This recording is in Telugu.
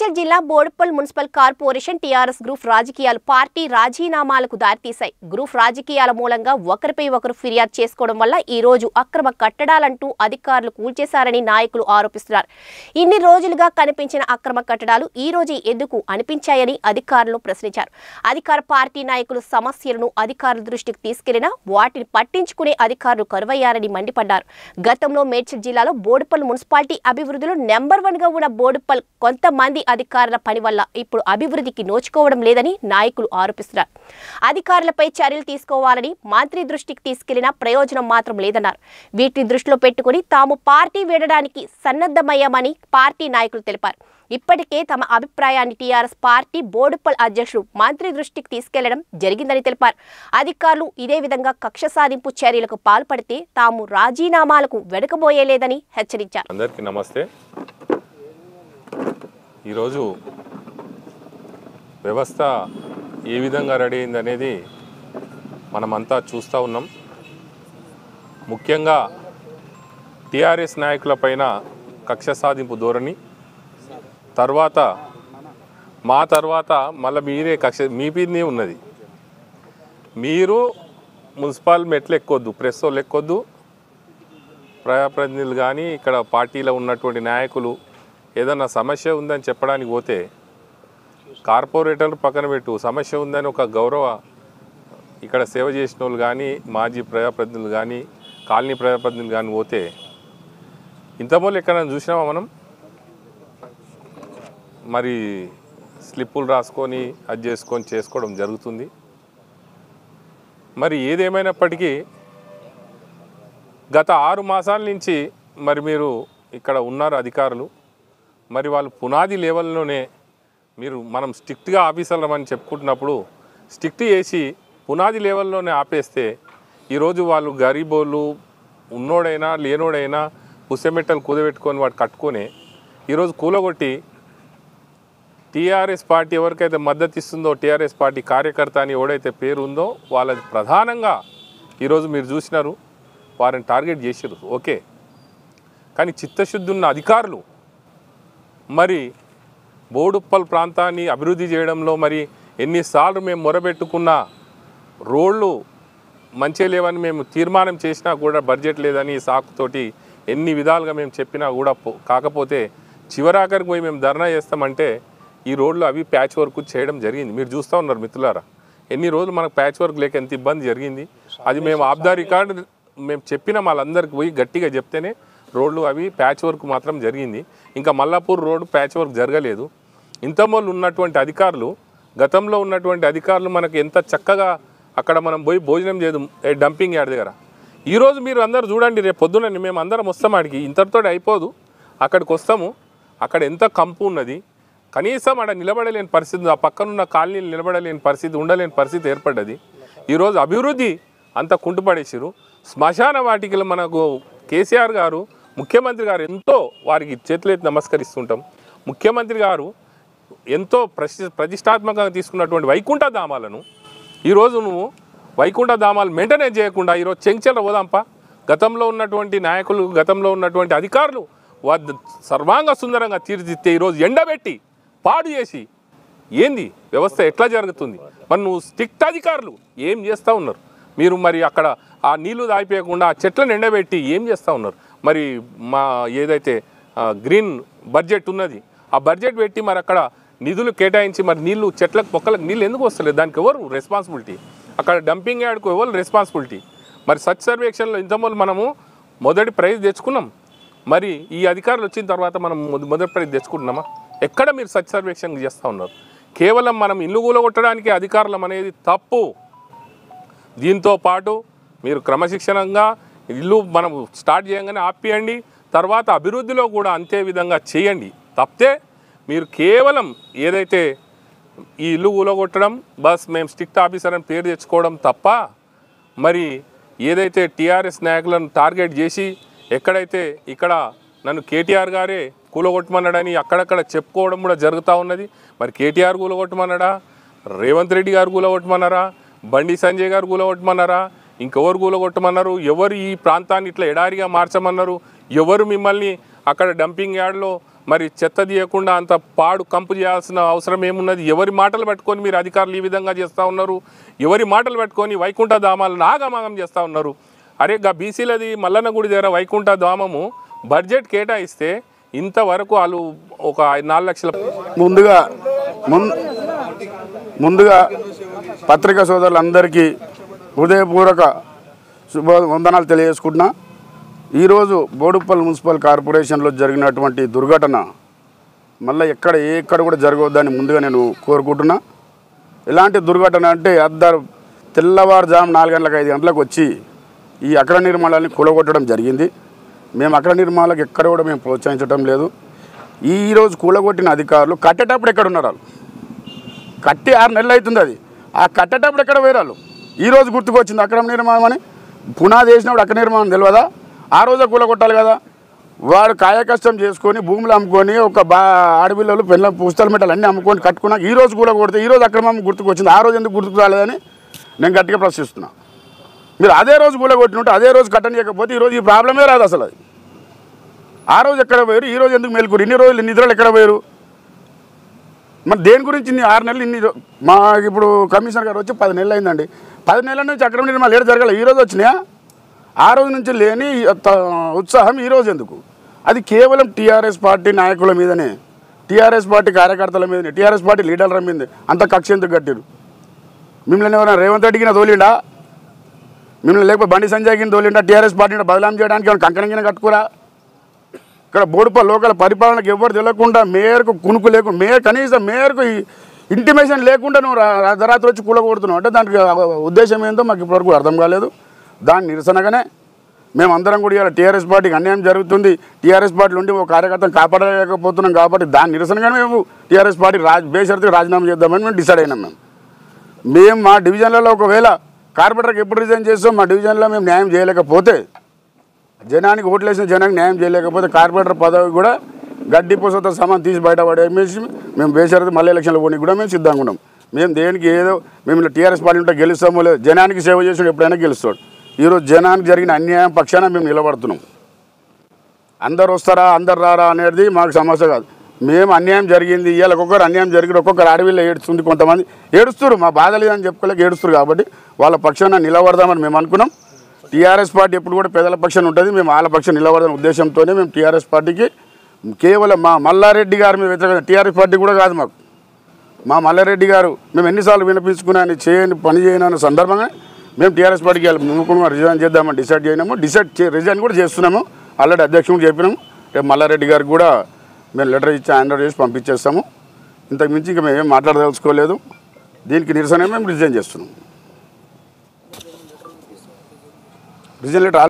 మేడ్చల్ జిల్లా Boduppal municipal corporation TRS group రాజకీయాలు పార్టీ రాజీనామాలకు దారితీశాయి గ్రూప్ రాజకీయాల మూలంగా ఒకరిపై ఒకరు ఫిర్యాదు చేసుకోవడం వల్ల ఈ రోజు అక్రమ కట్టడాలంటూ అధికారులు కూల్చేశారని నాయకులు ఆరోపిస్తున్నారు ఇన్ని రోజులుగా కనిపించిన అక్రమ కట్టడాలు ఈ రోజు ఎందుకు అనిపించాయని అధికారులు ప్రశ్నించారు అధికార పార్టీ నాయకులు సమస్యలను అధికారుల దృష్టికి తీసుకెళ్లినా వాటిని పట్టించుకునే అధికారులు కరువయ్యారని మండిపడ్డారు గతంలో మేడ్చల్ జిల్లాలో బోడుపల్ మున్సిపాలిటీ అభివృద్ధిలో నెంబర్ వన్ గా ఉన్న బోడుపల్ కొంతమంది అధికారుల పని వల్ల ఇప్పుడు అభివృద్ధికి నోచుకోవడం లేదని నాయకులు ఆరోపిస్తున్నారు అధికారులపై చర్యలు తీసుకోవాలని మంత్రి దృష్టికి తీసుకెళ్లిన ప్రయోజనం మాత్రం లేదన్నారు వీటిని దృష్టిలో పెట్టుకుని తాము పార్టీ వీడడానికి సన్నద్ధమయ్యామని పార్టీ నాయకులు తెలిపారు ఇప్పటికే తమ అభిప్రాయాన్ని టీఆర్ఎస్ పార్టీ బోడుపల్ అధ్యక్షుడు మంత్రి దృష్టికి తీసుకెళ్లడం జరిగిందని తెలిపారు అధికారులు ఇదే విధంగా కక్ష సాధింపు చర్యలకు పాల్పడితే తాము రాజీనామాలకు వెనుకబోయేలేదని హెచ్చరించారు అందరికీ నమస్తే ఈరోజు వ్యవస్థ ఏ విధంగా రెడీ అయింది అనేది మనమంతా చూస్తూ ఉన్నాం ముఖ్యంగా టీఆర్ఎస్ నాయకులపైన కక్ష సాధింపు ధోరణి తర్వాత మా తర్వాత మళ్ళీ మీరే కక్ష మీ మీదనే ఉన్నది మీరు మున్సిపల్ మెట్లు ఎక్కొద్దు ప్రెస్ వాళ్ళు ఎక్కొద్దు ప్రజాప్రతినిధులు కానీ ఇక్కడ పార్టీలో ఉన్నటువంటి నాయకులు ఏదన్నా సమస్య ఉందని చెప్పడానికి పోతే కార్పొరేటర్లు పక్కన పెట్టు సమస్య ఉందని ఒక గౌరవ ఇక్కడ సేవ చేసిన వాళ్ళు కానీ మాజీ ప్రజాప్రతినిధులు కానీ కాలనీ ప్రజాప్రతినిధులు కానీ పోతే ఇంతమూలు ఎక్కడైనా చూసినామా మనం మరి స్లిప్పులు రాసుకొని అది చేసుకొని చేసుకోవడం జరుగుతుంది మరి ఏదేమైనప్పటికీ గత ఆరు మాసాల నుంచి మరి మీరు ఇక్కడ ఉన్నారు అధికారులు మరి వాళ్ళు పునాది లెవెల్లోనే మీరు మనం స్ట్రిక్ట్గా ఆఫీసర్లం అని చెప్పుకుంటున్నప్పుడు స్ట్రిక్ట్ చేసి పునాది లెవెల్లోనే ఆపేస్తే ఈరోజు వాళ్ళు గరీబోళ్ళు ఉన్నోడైనా లేనోడైనా పుసెమెట్టలు కుదబెట్టుకొని వాడు కట్టుకొని ఈరోజు కూలగొట్టి టీఆర్ఎస్ పార్టీ ఎవరికైతే మద్దతు ఇస్తుందో టీఆర్ఎస్ పార్టీ కార్యకర్త అని ఎవడైతే పేరు ఉందో వాళ్ళది ప్రధానంగా ఈరోజు మీరు చూసినారు వారిని టార్గెట్ చేసారు ఓకే కానీ చిత్తశుద్ధి ఉన్న అధికారులు మరి బోడుప్పల్ ప్రాంతాన్ని అభివృద్ధి చేయడంలో మరి ఎన్నిసార్లు మేము మొరబెట్టుకున్న రోడ్లు మంచిగా లేవని మేము తీర్మానం చేసినా కూడా బడ్జెట్ లేదని సాకుతోటి ఎన్ని విధాలుగా మేము చెప్పినా కూడా పో- కాకపోతే చివరాఖరికి పోయి మేము ధర్నా చేస్తామంటే ఈ రోడ్లు అవి ప్యాచ్ వర్క్ చేయడం జరిగింది మీరు చూస్తూ ఉన్నారు మిత్రులారా ఎన్ని రోజులు మనకు ప్యాచ్ వర్క్ లేక ఎంత ఇబ్బంది జరిగింది అది మేము ఆబ్దా రికార్డు మేము చెప్పిన వాళ్ళందరికి పోయి గట్టిగా చెప్తేనే రోడ్లు అవి ప్యాచ్ వర్క్ మాత్రం జరిగింది ఇంకా మల్లాపూర్ రోడ్డు ప్యాచ్ వర్క్ జరగలేదు ఇంతమోళ్ళు ఉన్నటువంటి అధికారులు గతంలో ఉన్నటువంటి అధికారులు మనకు ఎంత చక్కగా అక్కడ మనం పోయి భోజనం చేయదు ఏ డంపింగ్ యార్డ్ దగ్గర ఈరోజు మీరు అందరు చూడండి రేపు పొద్దున మేము అందరం వస్తాం ఆడికి ఇంతటితో అయిపోదు అక్కడికి వస్తాము అక్కడ ఎంత కంపు ఉన్నది కనీసం ఆడ నిలబడలేని పరిస్థితి ఉంది. ఆ పక్కనున్న కాలనీలు నిలబడలేని పరిస్థితి ఉండలేని పరిస్థితి ఏర్పడ్డది ఈరోజు అభివృద్ధి అంత కుంటుపడేసారు శ్మశాన వాటికలు మనకు కేసీఆర్ గారు ముఖ్యమంత్రి గారు ఎంతో వారికి చేతులెత్తి నమస్కరిస్తుంటాం ముఖ్యమంత్రి గారు ఎంతో ప్రతి ప్రతిష్టాత్మకంగా తీసుకున్నటువంటి వైకుంఠ ధామాలను ఈరోజు నువ్వు వైకుంఠ ధామాలు మెయింటెనెన్స్ చేయకుండా ఈరోజు చెంచల పోదాంపా గతంలో ఉన్నటువంటి నాయకులు గతంలో ఉన్నటువంటి అధికారులు వారి సర్వాంగ సుందరంగా తీర్చిదిద్దే ఈరోజు ఎండబెట్టి పాడు చేసి ఏంది వ్యవస్థ ఎట్లా జరుగుతుంది మరి నువ్వు స్ట్రిక్ట్ అధికారులు ఏం చేస్తూ ఉన్నారు మీరు మరి అక్కడ ఆ నీళ్లు దాయిపోయకుండా ఆ చెట్లను ఎండబెట్టి ఏం చేస్తూ ఉన్నారు మరి మా ఏదైతే ఆ, గ్రీన్ బడ్జెట్ ఉన్నది ఆ బడ్జెట్ పెట్టి మరి అక్కడ నిధులు కేటాయించి మరి నీళ్లు చెట్లకు మొక్కలకు నీళ్ళు ఎందుకు వస్తలేదు దానికి ఎవరు రెస్పాన్సిబిలిటీ అక్కడ డంపింగ్ యార్డ్కు ఎవరు రెస్పాన్సిబిలిటీ మరి సచ్ సర్వేక్షన్లో ఇంతమూలు మనము మొదటి ప్రైజ్ తెచ్చుకున్నాం మరి ఈ అధికారులు వచ్చిన తర్వాత మనం మొద- మొదటి ప్రైజ్ తెచ్చుకుంటున్నామా ఎక్కడ మీరు సచ్ సర్వేక్షణ చేస్తూ ఉన్నారు కేవలం మనం ఇల్లు కూలగొట్టడానికి అధికారులం అనేది తప్పు దీంతో పాటు మీరు క్రమశిక్షణంగా ఇల్లు మనం స్టార్ట్ చేయగానే ఆపియండి తర్వాత అభివృద్ధిలో కూడా అంతే విధంగా చేయండి తప్పితే మీరు కేవలం ఏదైతే ఈ ఇల్లు కూలగొట్టడం బస్ మేము స్ట్రిక్ట్ ఆఫీసర్ అని పేరు తెచ్చుకోవడం తప్ప మరి ఏదైతే టీఆర్ఎస్ నాయకులను టార్గెట్ చేసి ఎక్కడైతే ఇక్కడ నన్ను కేటీఆర్ గారే కూలగొట్టమన్నాడని అక్కడక్కడ చెప్పుకోవడం కూడా జరుగుతూ ఉన్నది మరి కేటీఆర్ కూలగొట్టమన్నాడా రేవంత్ రెడ్డి గారు కూలగొట్టమన్నారా బండి సంజయ్ గారు కూలగొట్టమన్నారా ఇంకెవరు కూలగొట్టమన్నారు ఎవరు ఈ ప్రాంతాన్ని ఇట్లా ఎడారిగా మార్చమన్నారు ఎవరు మిమ్మల్ని అక్కడ డంపింగ్ యార్డ్లో మరి చెత్త తీయకుండా అంత పాడు కంపు చేయాల్సిన అవసరం ఏమున్నది ఎవరి మాటలు పెట్టుకొని మీరు అధికారులు ఈ విధంగా చేస్తూ ఉన్నారు ఎవరి మాటలు పెట్టుకొని వైకుంఠ ధామాలను ఆగమాగం చేస్తూ ఉన్నారు అరే గా బీసీలది మల్లన్న గుడి దగ్గర వైకుంఠ ధామము బడ్జెట్ కేటాయిస్తే ఇంతవరకు వాళ్ళు ఒక నాలుగు లక్షల ముందుగా ముం- ముందుగా పత్రికా సోదరులందరికీ హృదయపూర్వక శుభ వందనాలు తెలియజేసుకుంటున్నా ఈరోజు బోడుప్పల్ మున్సిపల్ కార్పొరేషన్లో జరిగినటువంటి దుర్ఘటన మళ్ళీ ఎక్కడ ఏ ఎక్కడ కూడా జరగవద్దని ముందుగా నేను కోరుకుంటున్నా ఎలాంటి దుర్ఘటన అంటే అద్దరు తెల్లవారుజాము నాలుగు గంటలకు ఐదు గంటలకు వచ్చి ఈ అక్ర నిర్మాణాలని కూలగొట్టడం జరిగింది మేము అక్ర నిర్మాణాలకు ఎక్కడ కూడా మేము ప్రోత్సహించడం లేదు ఈ రోజు కూలగొట్టిన అధికారులు కట్టేటప్పుడు ఎక్కడ ఉన్నారు వాళ్ళు కట్టి ఆరు నెలలు అవుతుంది అది ఆ కట్టేటప్పుడు ఎక్కడ పోయారు వాళ్ళు ఈ రోజు గుర్తుకొచ్చింది అక్రమ నిర్మాణం అని పునాది వేసినప్పుడు అక్రమ నిర్మాణం తెలియదా ఆ రోజే కూలగొట్టాలి కదా వాడు కాయకష్టం చేసుకొని భూములు అమ్ముకొని ఒక బా ఆడపిల్లలు పెళ్ళ పుస్తకాలు మెట్టలు అన్నీ అమ్ముకొని కట్టుకున్నాక ఈ రోజు కూల కొడితే ఈ రోజు అక్రమం గుర్తుకొచ్చింది ఆ రోజు ఎందుకు గుర్తుకు రాలేదని నేను గట్టిగా ప్రశ్నిస్తున్నా మీరు అదే రోజు కూల కొట్టినట్టు అదే రోజు కట్టనీయకపోతే ఈ రోజు ఈ ప్రాబ్లమే రాదు అసలు అది ఆ రోజు ఎక్కడ పోయారు ఈ రోజు ఎందుకు మేలుకోరు ఇన్ని రోజులు నిద్రలు ఎక్కడ పోయారు మరి దేని గురించి ఇన్ని ఆరు నెలలు ఇన్ని రో- మా ఇప్పుడు కమిషనర్ గారు వచ్చి పది నెలలు అయిందండి పది నెలల నుంచి అక్రమ నిర్మాణాలు ఏడు జరగాలి ఈ రోజు వచ్చినాయా ఆ రోజు నుంచి లేని త- ఉత్సాహం ఈ రోజు ఎందుకు అది కేవలం టీఆర్ఎస్ పార్టీ నాయకుల మీదనే టీఆర్ఎస్ పార్టీ కార్యకర్తల మీదనే టీఆర్ఎస్ పార్టీ లీడర్ల మీదనే అంత కక్ష ఎందుకు కట్టారు మిమ్మల్ని ఎవరైనా రేవంత్ రెడ్డికి తోలిండా మిమ్మల్ని లేకపోతే బండి సంజయ్కి తోలిండా టీఆర్ఎస్ పార్టీని బదలాం చేయడానికి ఏమైనా కంకణంగా కట్టుకురా ఇక్కడ బోడుప లోకల్ పరిపాలనకు ఎవరు తెలియకుండా మేయర్కు కునుకు లేకుండా మేయర్ కనీసం మేయర్కు ఇంటిమేషన్ లేకుండా నువ్వు రా- అర్ధరాత్రి వచ్చి కూలగొడుతున్నావు అంటే దానికి ఆ ఉద్దేశం ఏందో మాకు ఇప్పటివరకు అర్థం కాలేదు దాని నిరసనగానే మేమందరం కూడా ఇవాళ టీఆర్ఎస్ పార్టీకి అన్యాయం జరుగుతుంది టీఆర్ఎస్ పార్టీ నుండి ఒక కార్యకర్తను కాపాడలేకపోతున్నాం కాబట్టి దాని నిరసనగానే మేము టీఆర్ఎస్ పార్టీ రాజ్ బేషరతుగా రాజీనామా చేద్దామని మేము డిసైడ్ అయినాం మేము మేము మా డివిజన్లలో ఒకవేళ కార్పొరేటర్కి ఎప్పుడు రిజైన్ చేస్తాం మా డివిజన్లో మేము న్యాయం చేయలేకపోతే జనానికి ఓట్లేసిన జనానికి న్యాయం చేయలేకపోతే కార్పొరేటర్ పదవి కూడా గడ్డి పూసతో సమాన్ తీసి బయట పడేసి మేము బేసరది మళ్ళీ ఎలక్షన్లో పోనీ కూడా మేము సిద్ధంగా ఉన్నాం మేము దేనికి ఏదో మేము ఇలా టీఆర్ఎస్ పార్టీ ఉంటే గెలుస్తామో లేదు జనానికి సేవ చేసిన ఎప్పుడైనా గెలుస్తాడు ఈరోజు జనానికి జరిగిన అన్యాయం పక్షాన మేము నిలబడుతున్నాం అందరు వస్తారా అందరు రారా అనేది మాకు సమస్య కాదు మేము అన్యాయం జరిగింది ఇవాళ ఒక్కొక్కరు అన్యాయం జరిగింది ఒక్కొక్కరు అడవిలో ఏడుస్తుంది కొంతమంది ఏడుస్తారు మా బాధ లేదని చెప్పుకోలేక ఏడుస్తారు కాబట్టి వాళ్ళ పక్షాన నిలబడదామని మేము అనుకున్నాం టీఆర్ఎస్ పార్టీ ఎప్పుడు కూడా పేదల పక్షాన ఉంటుంది మేము వాళ్ళ పక్షాన నిలబడదాం ఉద్దేశంతోనే మేము టీఆర్ఎస్ పార్టీకి కేవలం మా మల్లారెడ్డి గారి మీద వ్యతిరేకంగా టీఆర్ఎస్ పార్టీ కూడా కాదు మాకు మా మల్లారెడ్డి గారు మేము ఎన్నిసార్లు వినిపించుకున్నాను చేయని పని చేయను అన్న సందర్భంగా మేము టీఆర్ఎస్ పార్టీకి వెళ్ళి మునుకుని రిజైన్ చేద్దామని డిసైడ్ చేయనాము డిసైడ్ చే రిజైన్ కూడా చేస్తున్నాము ఆల్రెడీ అధ్యక్షుడికి చెప్పినాము రేపు మల్లారెడ్డి గారికి కూడా మేము లెటర్ ఇచ్చి హ్యాండ్ చేసి పంపించేస్తాము ఇంతకు మించి ఇంకా మేము ఏం మాట్లాడదలుచుకోలేదు దీనికి నిరసన మేము రిజైన్ చేస్తున్నాం రిజైన్ లెటర్